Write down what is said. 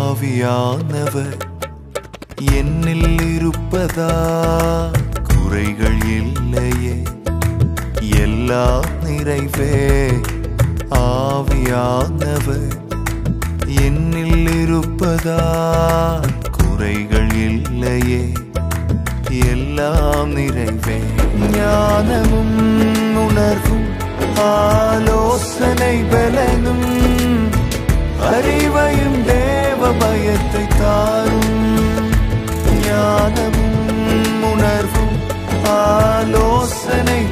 ஆவியானவர் என்னில் இருப்பதா குறைகள் இல்லையே எல்லா நிறைவே ஆவியானவர் என்னில் இருப்பதா குறைகள் இல்லையே எல்லாம் நிறைவே ஞானமும் உணர்வும் ஆலோசனை பலனும் அறிவையும் தேவ பயத்தை தாரும் ஞானமும் உணர்வும் ஆலோசனை